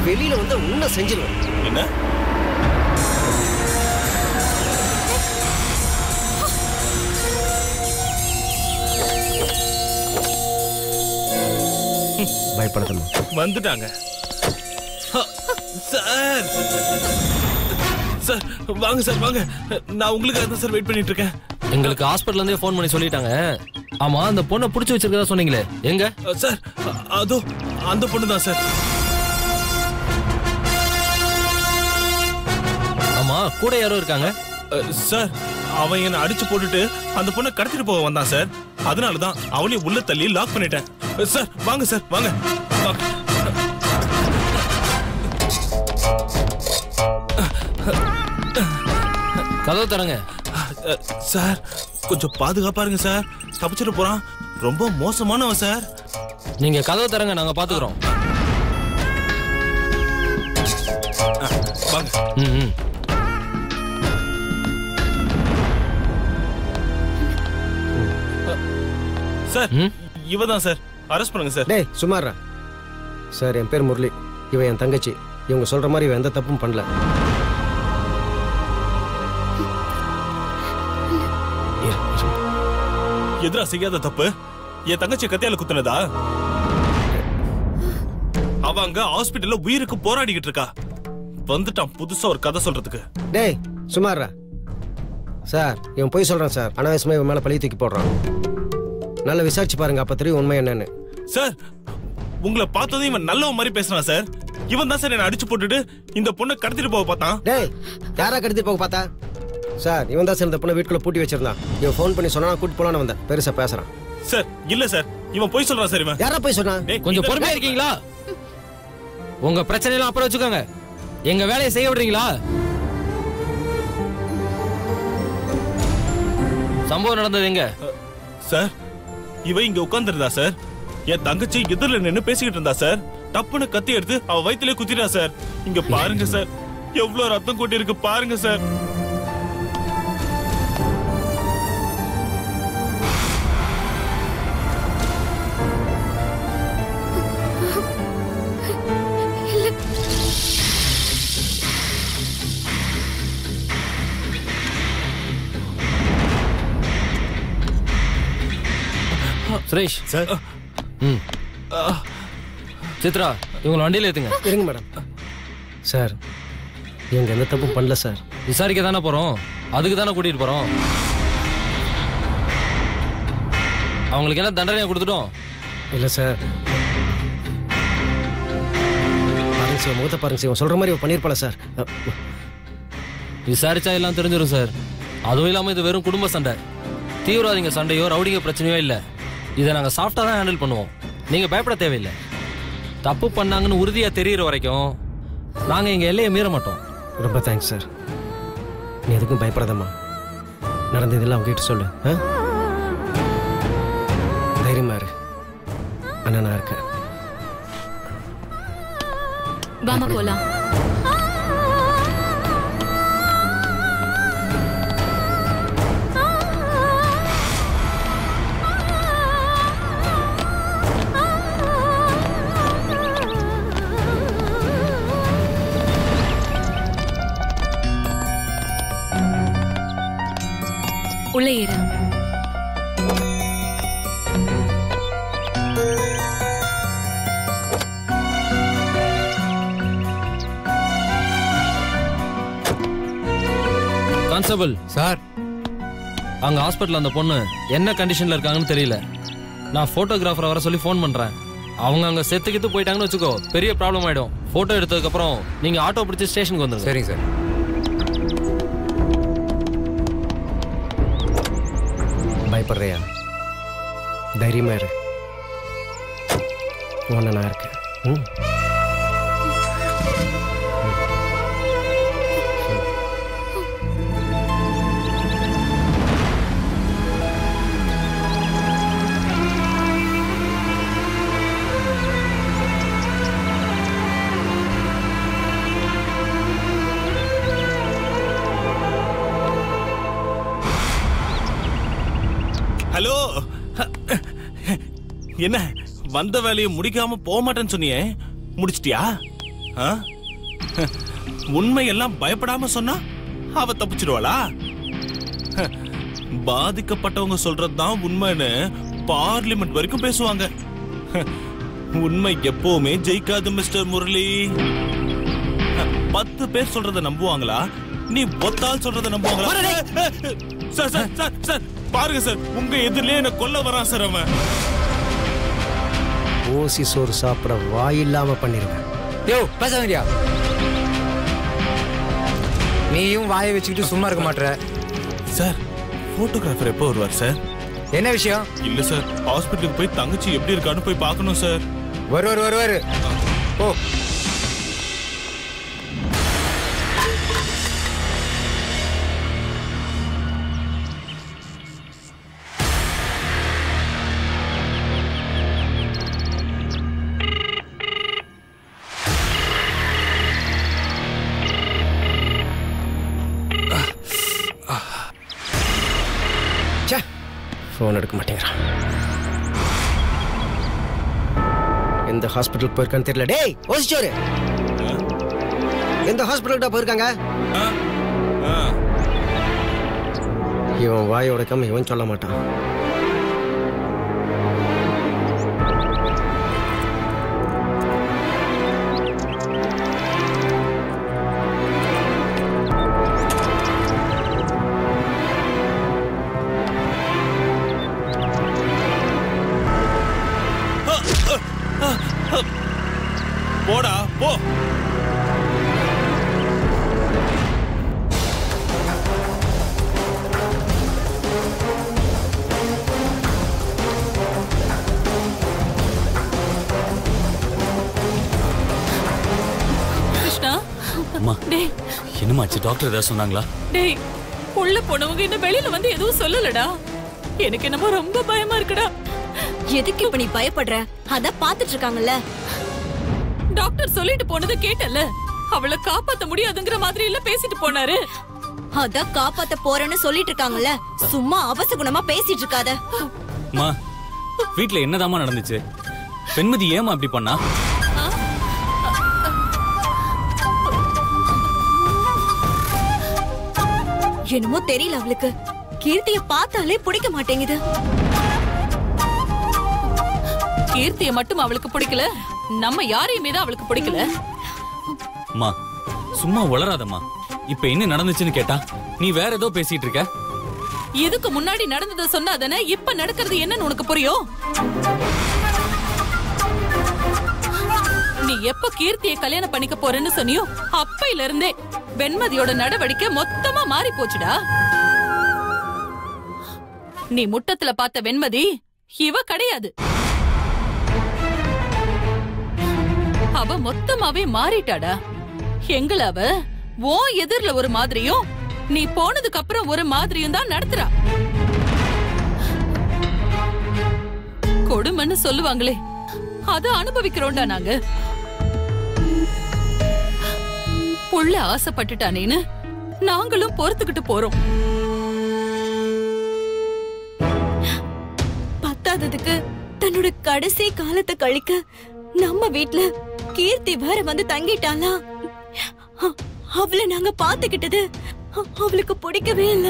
வெளியில வந்து உன்ன செஞ்சிருவேன் என்ன பயப்படாதம்மா வந்துட்டாங்க ஹ, சார் சார் வாங்க சார் வாங்க நான் உங்களுக்காக தான் சார் வெயிட் பண்ணிட்டு இருக்கேன் எங்களுக்கு ஹாஸ்பிட்டல்ல இருந்தே ஃபோன் பண்ணி சொல்லிட்டாங்க ஆமா அந்த பொண்ணை புடிச்சு வச்சிருக்கதா சொன்னீங்களே எங்க அ, சார் அ- அதோ அந்த பொண்ணு தான் சார் ஆமா கூட யாரோ இருக்காங்க அ, சார் அவன் என்ன அடிச்சு போட்டுட்டு அந்த பொண்ணை கடத்திட்டு போக வந்தான் சார் அதனால தான் அவனையும் உள்ள தள்ளி லாக் பண்ணிட்டேன் அ, சார் வாங்க சார் வாங்க வாங்க. கதவு தரங்க அ, சார் கொஞ்சம் பாதுகாப்பா இருங்க சார் தப்பிச்சிட்டு போறான் ரொம்ப மோசமானவன் சார் நீங்க கதவு தரங்க நாங்க பாத்துக்கிறோம் வாங்க ம் ம். சார் ம்? இவ தான் சார் அரெஸ்ட் பண்ணுங்க சார் டேய் சுமாரா சார் என் பேர் முரளி இவன் என் தங்கச்சி இவங்க சொல்ற மாதிரி இவன் எந்த தப்பும் பண்ணல இரு, இரு. எதிரா செய்யாத தப்பு என் தங்கச்சி கத்தியால குத்துனதா அவ அங்க ஹாஸ்பிடல்ல உயிருக்கு போராடிக்கிட்டு இருக்கா வந்துட்டான் புதுசா ஒரு கதை சொல்றதுக்கு டேய் சுமாரா சார் இவன் போய் சொல்றான் சார் அனாவசியமா இவன் மேல பழி தூக்கி போடுறான் நல்லா விசாரிச்சு பாருங்க அப்ப தெரியும் உண்மை என்னன்னு சார் உங்களை பார்த்ததும் இவன் நல்லவன் மாதிரி பேசுறான் சார் இவன் தான் சார் என்ன அடிச்சு போட்டுட்டு இந்த பொண்ணை கடத்திட்டு போக பார்த்தான் டேய் யாரா கடத்திட்டு போக பார்த்தா சார் இவன் தான் சார் இந்த பொண்ணை வீட்டுக்குள்ள பூட்டி வச்சிருந்தான் இவன் ஃபோன் பண்ணி சொன்னா கூட்டு போலான்னு வந்தேன் பெருசா பேசுறான் சார் இல்ல சார் இவன் போய் சொல்றான் சார் இவன் யாரா போய் சொன்னான் டேய், கொஞ்சம் இந்த- பொறுமையா இருக்கீங்களா உங்க பிரச்சனை எல்லாம் அப்புறம் வச்சுக்கோங்க எங்க வேலையை செய்ய விடுறீங்களா சம்பவம் நடந்தது எங்க சார் இவ இங்க உட்கார்ந்திருந்தா சார் என் தங்கச்சி எதிரில நின்னு பேசிக்கிட்டு இருந்தா சார் டப்புன்னு கத்தி எடுத்து அவ வயித்திலே குத்திட்டா சார் இங்க பாருங்க சார் எவ்வளவு ரத்தம் கொட்டி இருக்கு பாருங்க சார் சுரேஷ் சார் ம் சித்ரா இவங்களை வண்டியில ஏத்துங்க இருங்க மேடம் சார் இவங்க எந்த தப்பும் பண்ணல சார் விசாரிக்க தானே போறோம் அதுக்கு தானே கூட்டிட்டு போறோம் அவங்களுக்கு என்ன தண்டனையை கொடுத்துட்டோம் இல்ல சார் பாருங்க சார் முகத்தை பாருங்க சார் இவன் சொல்ற மாதிரி இவன் பண்ணியிருப்பாள சார் அ, விசாரிச்சா எல்லாம் தெரிஞ்சிடும் சார் அதுவும் இல்லாம இது வெறும் குடும்ப சண்டை தீவிரவாதிங்க சண்டையோ ரவுடிங்க பிரச்சனையோ இல்ல இதை நாங்க சாஃப்டா தான் ஹேண்டில் பண்ணுவோம் நீங்க பயப்பட தேவையில்லை தப்பு பண்ணாங்கன்னு உறுதியா தெரியற வரைக்கும் நாங்க எங்க எல்லையை மீற மாட்டோம் ரொம்ப தேங்க்ஸ் சார் நீ எதுக்கும் பயப்படாதம்மா நடந்ததெல்லாம் அவங்க கிட்ட சொல்லு ஆ? தைரியமா இரு அண்ணா நான் இருக்கேன் வாமா போலாம் உள்ள ஏறு கான்ஸ்டபிள் சார் அங்க ஹாஸ்பிட்டல் அந்த பொண்ணு என்ன கண்டிஷன்ல இருக்காங்கன்னு தெரியல நான் போட்டோகிராஃபரை வர சொல்லி ஃபோன் பண்றேன் அவங்க அங்க செத்துக்கிட்டு போயிட்டாங்கன்னு வச்சுக்கோ பெரிய ப்ராப்ளம் ஆயிடும் போட்டோ எடுத்ததுக்கு அப்புறம் நீங்க ஆட்டோ பிடிச்சி ஸ்டேஷனுக்கு வந்துருங்க சரிங்க சார் பயப்படுறியா தைரியமா இரு உன்னை நான் இருக்கேன் ம் ஹலோ என்ன வந்த வேலையை முடிக்காம போக மாட்டேன்னு சொன்னியே முடிச்சிட்டியா ஆ? உண்மையெல்லாம் பயப்படாம சொன்னா அவ தப்பிச்சிருவாளா ஹ, பாதிக்கப்பட்டவங்க சொல்றதுதான் உண்மைன்னு பார்லிமெண்ட் வரைக்கும் பேசுவாங்க ஹ, உண்மை எப்பவுமே ஜெயிக்காது மிஸ்டர் முரளி ஹ, பத்து பேர் சொல்றத நம்புவாங்களா நீ ஒத்தால் சொல்றத நம்புவாங்களா சார் சார் சார் சார் பாருங்க சார் உங்க எதிரிலே என்ன கொல்ல வரான் சார் அவன் ஓசி சோறு சாப்பிட வாயில்லாம பண்ணிடுவேன் யோ பேச வேண்டியா நீயும் வாயை வச்சுக்கிட்டு சும்மா இருக்க மாட்ற சார் போட்டோகிராஃபர் எப்போ வருவார் சார் என்ன விஷயம் இல்ல சார் ஹாஸ்பிட்டலுக்கு போய் தங்கச்சி எப்படி இருக்கான்னு போய் பார்க்கணும் சார் வருவார் வருவார் ஓ ச்சே ஃபோன் எடுக்க மாட்டேங்கிறான் எந்த ஹாஸ்பிட்டலுக்கு போயிருக்கான்னு தெரியல டேய் ஓசிச்சோரு எந்த ஹாஸ்பிட்டலுக்கு போயிருக்காங்க ஆ? ஆ. இவன் வாயை உடைக்காம இவன் சொல்ல மாட்டான் போடா போ கிருஷ்ணா அம்மா டேய் என்னமாச்சு டாக்டர் ஏதாவது சொன்னாங்களா டேய் உள்ள போனவங்க இன்னும் வெளியில வந்து எதுவும் சொல்லலடா எனக்கு என்னமோ ரொம்ப பயமா இருக்குடா எதுக்கு இப்ப நீ பயப்படுற அதான் பாத்துட்டு இருக்காங்கல்ல டாக்டர் சொல்லிட்டு போனதை கேட்டல அவளை காப்பாத்த முடியாதுங்கிற மாதிரி இல்ல பேசிட்டு போனாரு அதான் காப்பாத்த போறேன்னு சொல்லிட்டு இருக்காங்கல்ல சும்மா அவசகுணமா பேசிட்டு இருக்காத அம்மா வீட்ல என்னதாம்மா நடந்துச்சு பெண்மதி ஏமா அப்படி பண்ணா என்னமோ தெரியல அவளுக்கு கீர்த்திய பார்த்தாலே பிடிக்க மாட்டேங்குது கீர்த்திய மட்டும் அவளுக்கு பிடிக்கல நம்ம யாரையுமே தான் அவளுக்கு பிடிக்கல அம்மா சும்மா உளராதம்மா இப்ப என்ன நடந்துச்சுன்னு கேட்டா நீ வேற ஏதோ பேசிட்டு இருக்க இதுக்கு முன்னாடி நடந்ததை சொன்னாதானே இப்ப நடக்கிறது என்னன்னு உனக்கு புரியும் நீ எப்ப கீர்த்தியை கல்யாணம் பண்ணிக்க போறேன்னு சொன்னியோ அப்பையில இருந்தே வெண்மதியோட நடவடிக்கை மொத்தமா மாறி போச்சுடா நீ முட்டத்துல பார்த்த வெண்மதி இவ கிடையாது அவ மொத்தமாவே மாறிட்டாடா எங்கள அவ ஓ எதிர்ல ஒரு மாதிரியும் நீ போனதுக்கு அப்புறம் ஒரு மாதிரியும் தான் நடத்துறா கொடுமைன்னு சொல்லுவாங்களே அத அனுபவிக்கிறோம்டா நாங்க புள்ள ஆசைப்பட்டுட்டானேன்னு நாங்களும் பொறுத்துக்கிட்டு போறோம் பத்தாததுக்கு தன்னோட கடைசி காலத்தை கழிக்க நம்ம வீட்ல கீர்த்தி வேற வந்து தங்கிட்டாளா அ- அவளை நாங்க பாத்துக்கிட்டது அ- அவளுக்கு பிடிக்கவே இல்ல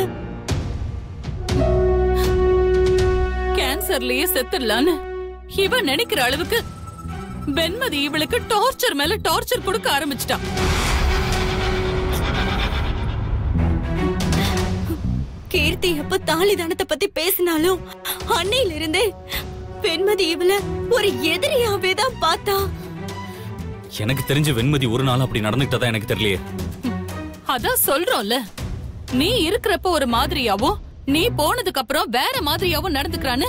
கேன்சர்லயே செத்துடலான்னு இவ நினைக்கிற அளவுக்கு வெண்மதி இவளுக்கு டார்ச்சர் மேல டார்ச்சர் கொடுக்க ஆரம்பிச்சிட்டான் கீர்த்தி எப்ப தாலி தானத்தை பத்தி பேசினாலும் அன்னையில இருந்தே பெண்மதி இவள ஒரு எதிரியாவே தான் பார்த்தா எனக்கு தெரிஞ்ச வெண்மதி ஒரு நாள் அப்படி நடந்துக்கிட்டதா எனக்கு தெரியலையே அதான் சொல்றோம்ல நீ இருக்கிறப்ப ஒரு மாதிரியாவும் நீ போனதுக்கு அப்புறம் வேற மாதிரியாவும் நடந்துக்கிறான்னு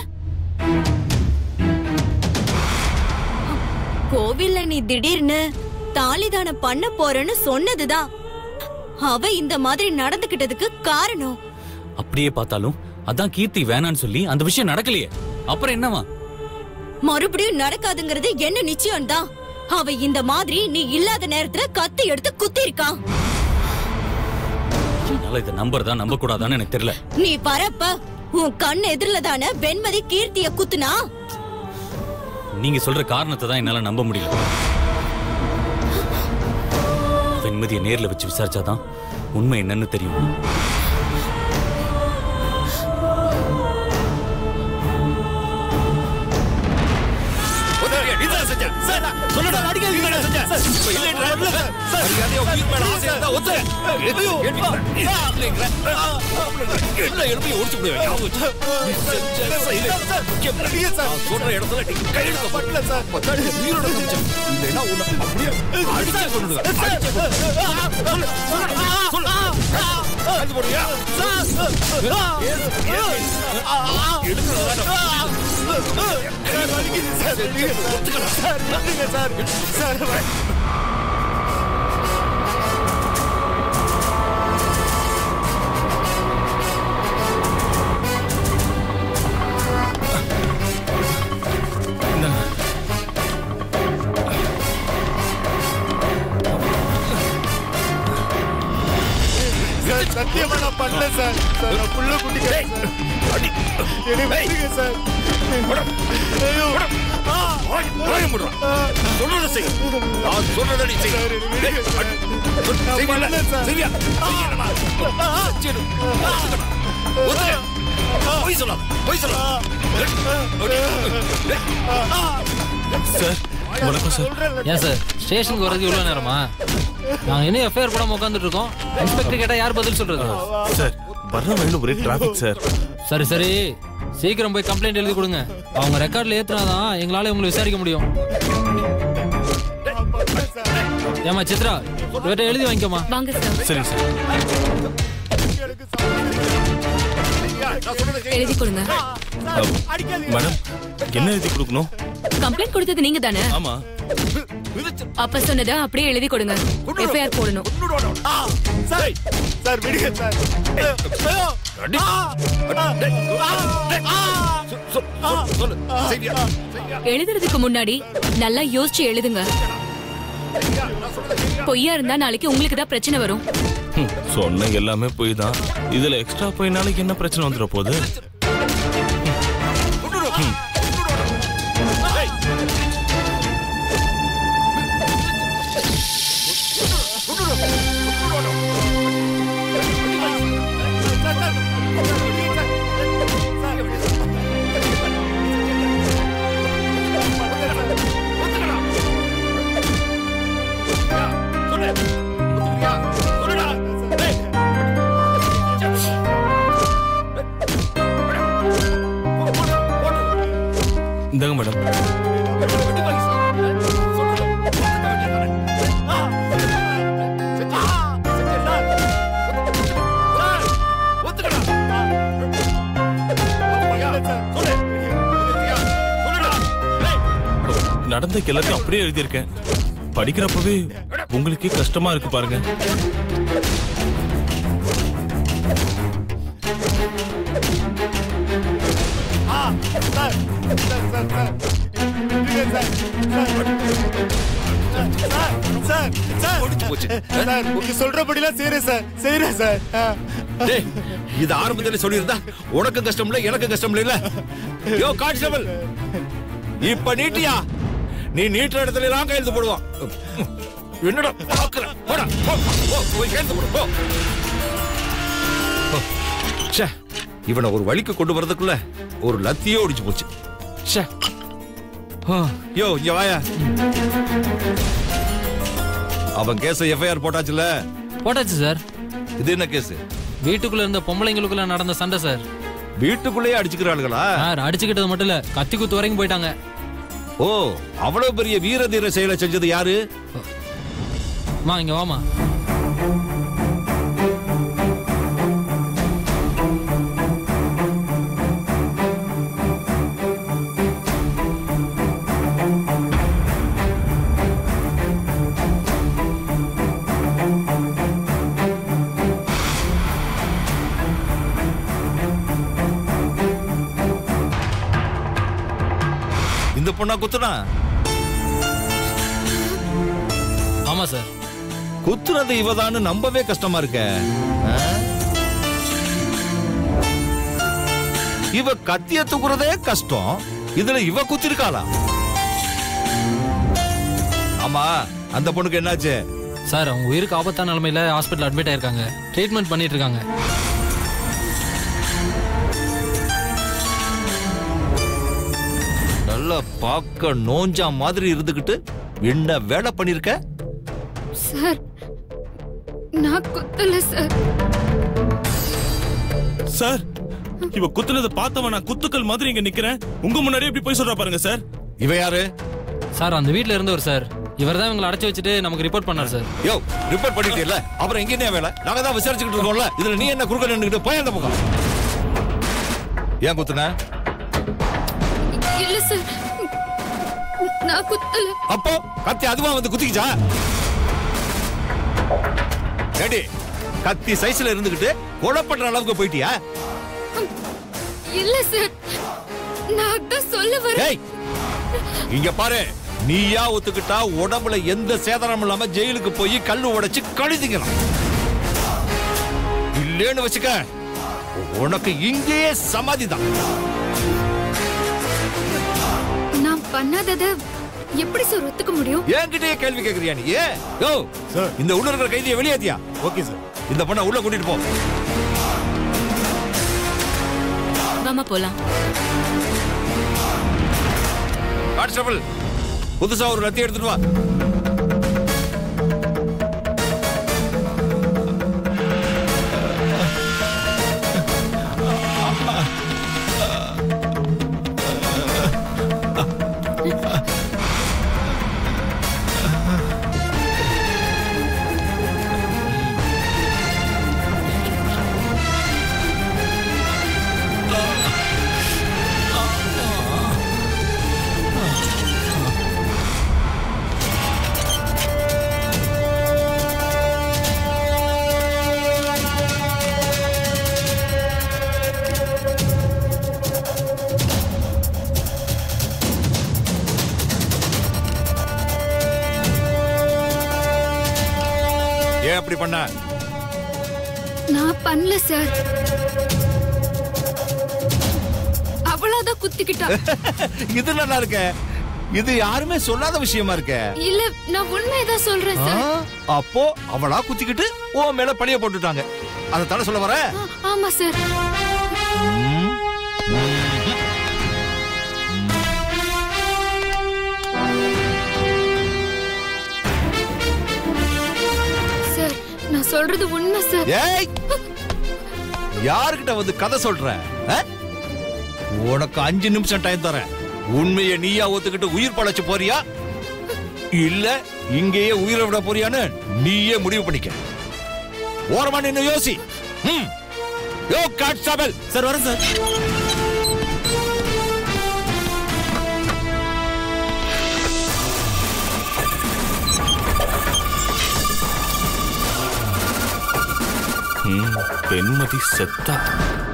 கோவில்ல நீ திடீர்னு தாலிதானம் பண்ண போறேன்னு சொன்னதுதான் அவ இந்த மாதிரி நடந்துகிட்டதுக்கு காரணம் அப்படியே பார்த்தாலும் அதான் கீர்த்தி வேணான்னு சொல்லி அந்த விஷயம் நடக்கலையே அப்புறம் என்னவா மறுபடியும் நடக்காதுங்கிறது என்ன நிச்சயம் தான் அவ இந்த மாதிரி நீ இல்லாத நேரத்துல கத்தி எடுத்து குத்தி இருக்கான் என்னால இதை நம்புறதா நம்ப கூடாதான்னு எனக்கு தெரியல நீ வரப்ப உன் கண் எதிரில தானே வெண்மதி கீர்த்திய குத்துனா நீங்க சொல்ற காரணத்தை தான் என்னால நம்ப முடியல நிம்மதியை நேர்ல வச்சு விசாரிச்சாதான் உண்மை என்னன்னு தெரியும் சத்தியமா நான் பண்ணல சார் சார் நான் புள்ள குட்டிக்கிறேன் என்னை விட்டுருங்க சார் ஐயோ சொல்றத செய் நான் சொல்றத நீ செய் செய்வல்ல செய்வியா பொய் சொல்லாத பொய் சொல்லாத சார் வணக்கம் சார் ஏன் சார் ஸ்டேஷனுக்கு வரது இவ்வளோ நேரமா நாங்கள் இன்னும் எஃப்ஐஆர் போடாம உட்காந்துட்டு இருக்கோம் இன்ஸ்பெக்டர் கேட்டால் யார் பதில் சொல்றது சார் வர்ற வழியில ஒரே டிராபிக் சார் சரி சரி சீக்கிரம் போய் கம்ப்ளைண்ட் எழுதி கொடுங்க அவங்க ரெக்கார்ட்ல ஏத்துனாதான் எங்களால உங்களை விசாரிக்க முடியும் ஏமா சித்ரா இவர்கிட்ட எழுதி வாங்கிக்கோமா வாங்க சார் சரிங்க சார் எழுதி கொடுங்க அஹ், மேடம் என்ன எழுதி கொடுக்கணும் கம்ப்ளைண்ட் கொடுத்தது நீங்க தானே ஆமா அப்ப சொன்னதை அப்படியே எழுதி கொடுங்க எஃப்ஐஆர் போடணும் சார் சார் விடுங்க சார் ஐயோ சொல்லு செய்வியா எழுதுறதுக்கு முன்னாடி நல்லா யோசிச்சு எழுதுங்க பொய்யா இருந்தா நாளைக்கு உங்களுக்கு தான் பிரச்சனை வரும் ஹம், சொன்ன எல்லாமே போய் தான் இதுல எக்ஸ்ட்ரா போய் நாளைக்கு என்ன பிரச்சனை வந்துட போகுது இந்தாங்க மேடம் நடந்த எல்லாத்தையும் அப்படியே எழுதியிருக்கேன் படிக்கிறப்பவே உங்களுக்கே கஷ்டமா இருக்கு பாருங்க சார் சார் சார் சார் விடுங்க சார் சார் சார் சார் முடிச்சு போச்சு. சார் நீங்க சொல்றபடிலாம் செய்யறேன் சார் செய்யறேன் சார் ஆ. டேய் இது ஆரம்பத்துல சொல்லியிருந்தா உனக்கு கஷ்டம் இல்ல எனக்கு கஷ்டம் இல்ல யோ கான்ஸ்டபிள் இப்ப நீட்டியா நீ நீட்டுற இடத்துல எல்லாம் கையெழுத்து போடுவான் என்னடா பாக்குற போடா போ, போ, போய் கையெழுத்து போடு போ போ. ச்சே, இவனை ஒரு வழிக்கு கொண்டு வரதுக்குள்ள ஒரு லத்தியே ஒடிச்சு போச்சு ச்சே. ஆ, யோ இங்க வாயா அவன் கேஸ எஃப்ஐஆர் போட்டாச்சுல போட்டாச்சு சார் இது என்ன கேஸ் வீட்டுக்குள்ள இருந்த பொம்பளைங்களுக்குள்ள நடந்த சண்டை சார் வீட்டுக்குள்ளேயே அடிச்சுக்கிறாளுகளா சார் அடிச்சுக்கிட்டது மட்டும் இல்ல கத்தி குத்து வரைக்கும் போயிட்டாங்க ஓ அவ்வளவு பெரிய வீர தீர செயலை செஞ்சது யாரு மா இங்க வாமா இந்த பொண்ணா குத்துனா ஆமா சார் குத்துனது இவதான்னு நம்பவே கஷ்டமா இருக்க ஆ? இவ கத்திய தூக்குறதே கஷ்டம் இதுல இவ குத்திருக்காளா ஆமா அந்த பொண்ணுக்கு என்னாச்சு சார் அவங்க உயிருக்கு ஆபத்தான நிலைமையில ஹாஸ்பிட்டல் அட்மிட் ஆயிருக்காங்க ட்ரீட்மெண்ட் பண்ணிட்டு இருக்காங்க நல்லா பார்க்க நோஞ்சா மாதிரி இருந்துகிட்டு என்ன வேலை பண்ணிருக்க சார் நான் குத்தல சார் சார் இவ குத்துனதை பார்த்தவன் நான் குத்துக்கள் மாதிரி இங்க நிக்கிறேன் உங்க முன்னாடியே இப்படி போய் சொல்றா பாருங்க சார் இவ யாரு சார் அந்த வீட்ல இருந்தவர் சார் இவர் தான் இவங்களை அடைச்சு வச்சுட்டு நமக்கு ரிப்போர்ட் பண்ணார் சார் யோ ரிப்போர்ட் பண்ணிட்டீல்ல அப்புறம் எங்க என்ன வேலை நாங்க தான் விசாரிச்சுக்கிட்டு இருக்கோம்ல இதுல நீ என்ன குறுக்க நின்னுக்கிட்டு போய் அந்த பக்கம் ஏன் குத்துன இல்ல சார் நான் குத்தல அப்போ கத்தி அதுவா வந்து குத்திக்கிச்சா ஏடி கத்தி சைஸ்ல இருந்துகிட்டு கொலை பண்ற அளவுக்கு போயிட்டியா இல்ல சார் நான் அதான் சொல்ல வரேன் ஏய் இங்க பாரு நீயா ஒத்துக்கிட்டா உடம்புல எந்த சேதாரம் இல்லாம ஜெயிலுக்கு போய் கல்லு உடைச்சு கழுதிக்கலாம் இல்லேன்னு வச்சுக்க உனக்கு இங்கேயே சமாதி தான் நான் பண்ணாதத எப்படி சார் ஒத்துக்க முடியும் என்கிட்டயே கேள்வி கேக்குறியா நீ ஏ யோ சார். இந்த உள்ள இருக்கிற கைதியை வெளியேத்தியா ஓகே சார் இந்த பொண்ணை உள்ள கூட்டிட்டு போ வாமா போலாம் கான்ஸ்டபிள் புதுசா ஒரு லத்தி எடுத்துட்டு வா ஏன் அப்படி பண்ண நான் பண்ணல சார் அவளாதான் குத்திக்கிட்டா இது நல்லா இருக்க இது யாருமே சொல்லாத விஷயமா இருக்க இல்ல நான் உண்மையதான் சொல்றேன் ஆ, சார் அப்போ அவளா குத்திக்கிட்டு உன் மேல பழிய போட்டுட்டாங்க அதை தானே சொல்ல வர ஆ, ஆமா சார் சார் நான் சொல்றது உண்மை சார் ஏய் யாருக்கிட்ட வந்து கதை சொல்ற ஆ? உனக்கு அஞ்சு நிமிஷம் டைம் தரேன் உண்மையை நீயா ஒத்துக்கிட்டு உயிர் பழைச்சு போறியா இல்ல இங்கேயே உயிரை விட போறியான்னு நீயே முடிவு பண்ணிக்க ஓரமா நின்னு யோசி ம். யோ கான்ஸ்டபிள் சார் வரேன் சார் ம், வெண்மதி செத்தா